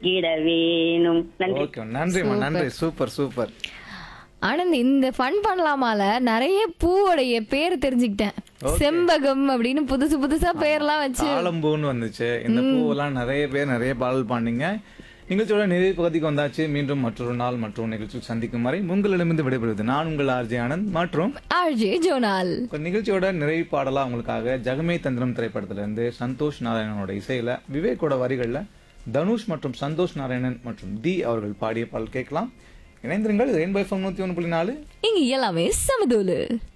தங்கிட வேணும் நன்றி ஓகே நன்றிம்மா நன்றி சூப்பர் சூப்பர் ஆனந்த் இந்த ஃபன் பண்ணலாமால நிறைய பூவோடைய பேர் தெரிஞ்சுக்கிட்டேன் செம்பகம் அப்படின்னு புதுசு புதுசா பேர்லாம் வச்சு ஆலம்பூன்னு வந்துச்சு இந்த பூவெல்லாம் நிறைய பேர் நிறைய பாடல் பாண்டிங்க நிகழ்ச்சியோட நிறைய பகுதிக்கு வந்தாச்சு மீண்டும் மற்றொரு நாள் மற்றும் நிகழ்ச்சி சந்திக்கும் வரை உங்களிடமிருந்து விடைபெறுவது நான் உங்கள் ஆர்ஜி ஆனந்த் மற்றும் ஆர்ஜே ஜோனால் இப்ப நிகழ்ச்சியோட நிறைவு பாடலா உங்களுக்காக ஜெகமே தந்திரம் திரைப்படத்துல இருந்து சந்தோஷ் நாராயணனோட இசையில விவேக்கோட வரிகள்ல தனுஷ் மற்றும் சந்தோஷ் நாராயணன் மற்றும் தி அவர்கள் பாடிய பாடல் கேட்கலாம் இணைந்திருங்கள் ரெயின்பை ஃபம் நூத்தி ஒன்று புள்ளி நாலு இங்க எல்லாமே சமதூலு